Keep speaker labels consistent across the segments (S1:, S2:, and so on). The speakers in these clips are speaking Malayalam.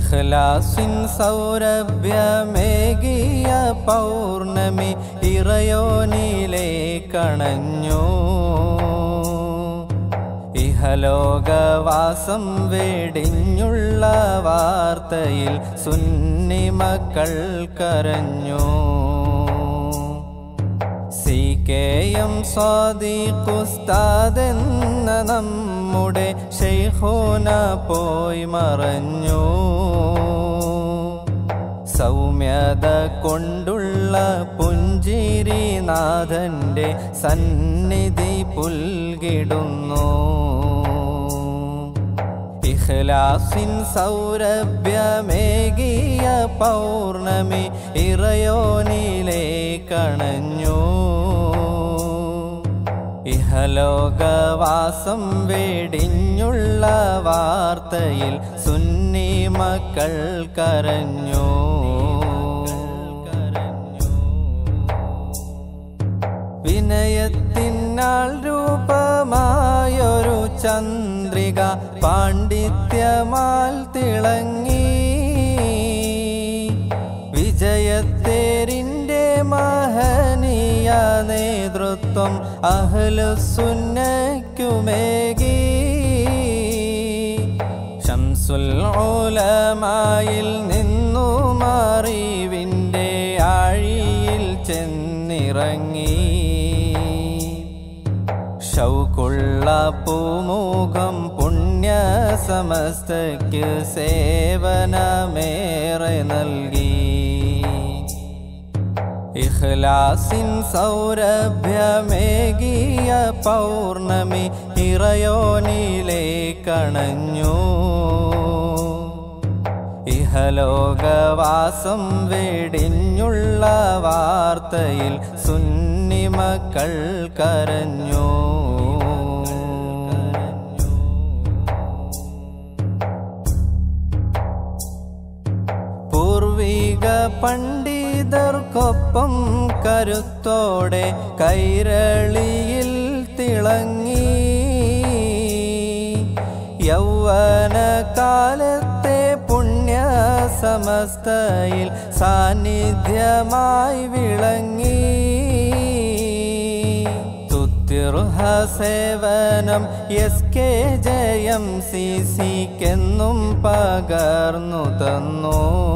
S1: ഇഖ്ലാസിൻ സൗരഭ്യമേകിയ പൗർണമി ഇറയോനിലേക്കണഞ്ഞു ഇഹലോകവാസം വേടിഞ്ഞുള്ള വാർത്തയിൽ സുന്നി മക്കൾ കരഞ്ഞു സി കെ എം സ്വാദിഖുസ്താദെന്ന നമ്മുടെ ഷെയ്ഖോന പോയി മറഞ്ഞു സൗമ്യത കൊണ്ടുള്ള പുഞ്ചിരിനാഥന്റെ സന്നിധി പുൽകിടുന്നു ഇഖ്ലാസിൻ സൗരഭ്യമേകിയ പൗർണമി ഇറയോനിലേക്കണഞ്ഞു ഇഹലോകവാസം വേടിഞ്ഞുള്ള വാർത്തയിൽ സുന്നി മക്കൾ കരഞ്ഞു വിനയത്തിനാൾ രൂപമായൊരു ചന്ദ്രിക പാണ്ഡിത്യമാൽ തിളങ്ങി വിജയത്തേരിൻ്റെ മഹനീയ നേതൃത്വം അഹ്ലുസുന്നയ്ക്കുമേകി ഷംസുൽ ഉലമായിൽ നിന്നു മറിവിൻ്റെ ആഴിയിൽ ചെന്നിറങ്ങി ഷൗക്കുള്ള പൂമുഖം പുണ്യ സമസ്തയ്ക്ക് സേവനമേറെ നൽകി ഇഖ്ലാസിൻ സൗരഭ്യമേകിയ പൗർണമി ഇറയോനിലേക്കണഞ്ഞു ഇഹലോകവാസം വേടിഞ്ഞുള്ള വാർത്തയിൽ സുന്നി മക്കൾ കരഞ്ഞു പൂർവിക പണ്ഡിതർക്കൊപ്പം കരുത്തോടെ കൈരളിയിൽ തിളങ്ങി യൗവന കാലത്തെ പുണ്യ സമസ്തയിൽ സാന്നിധ്യമായി വിളങ്ങി തുത്തിർഹ സേവനം എസ് കെ ജയം സി സിക്കെന്നും പകർന്നു തന്നു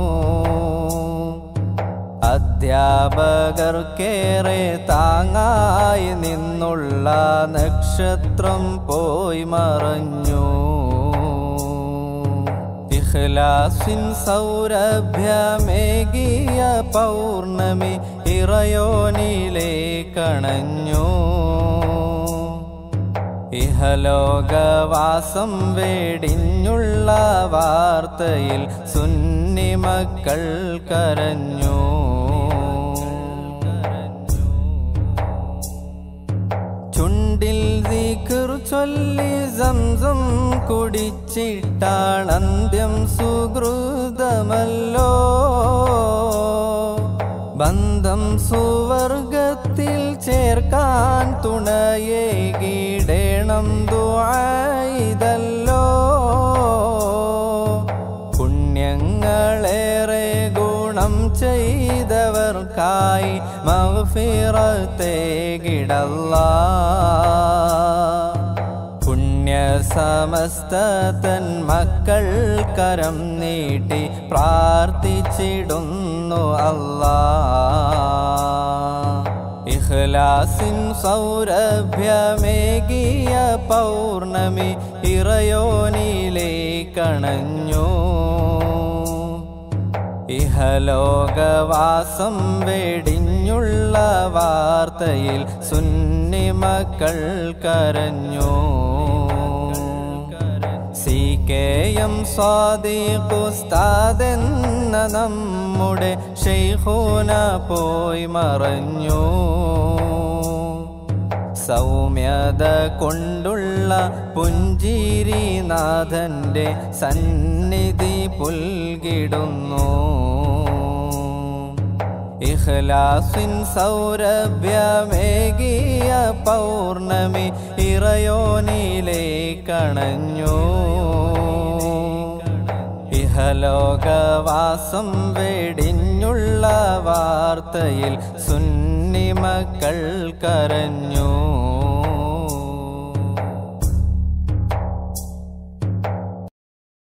S1: അധ്യാപകർക്കേറെ താങ്ങായി നിന്നുള്ള നക്ഷത്രം പോയി മറഞ്ഞു ഇഖ്ലാസിൻ സൗരഭ്യമേകിയ പൗർണമി ഇറയോനിലേക്കണഞ്ഞു ഇഹലോകവാസം വേടിഞ്ഞുള്ള വാർത്തയിൽ സുന്നി മക്കൾ കരഞ്ഞു ചുണ്ടിൽ ദിക്ർ ചൊല്ലി സംസം കുടിച്ചിട്ടാണന്ത്യം സുഹൃതമല്ലോ ബന്ധം സുവർഗത്തിൽ ചേർക്കാൻ തുണയെ കീടേണം ദുആയിതല്ലോ പുണ്യങ്ങളേറെ ഗുണം ചെയ്തവർക്കായി മഗ്ഫിറത്തെ കിടല്ല പുണ്യ സമസ്തൻ മക്കൾ കരം നീട്ടി പ്രാർത്ഥിച്ചിടുന്നു അല്ലാ ഇഖ്ലാസിൻ സൗരഭ്യമേകിയ പൗർണമി ഇറയോനിലേക്കണഞ്ഞു ഇഹലോകവാസം വേടിഞ്ഞുള്ള വാർത്തയിൽ സുന്നി മക്കൾ കരഞ്ഞു സി കെ എം സ്വാദിഖുസ്താദെന്ന നമ്മുടെ ഷെയ്ഖൂന പോയി മറഞ്ഞു സൗമ്യത കൊണ്ടുള്ള പുഞ്ചിരിനാഥന്റെ സന്നിധി പുൽകിടുന്നു ഇഖ്ലാസിൻ സൗരഭ്യമേകിയ പൗർണമി ഇറയോനിലേക്കണഞ്ഞു ഇഹലോകവാസം വെടിഞ്ഞുള്ള വാർത്തയിൽ സുന്നിമക്കൾ കരഞ്ഞു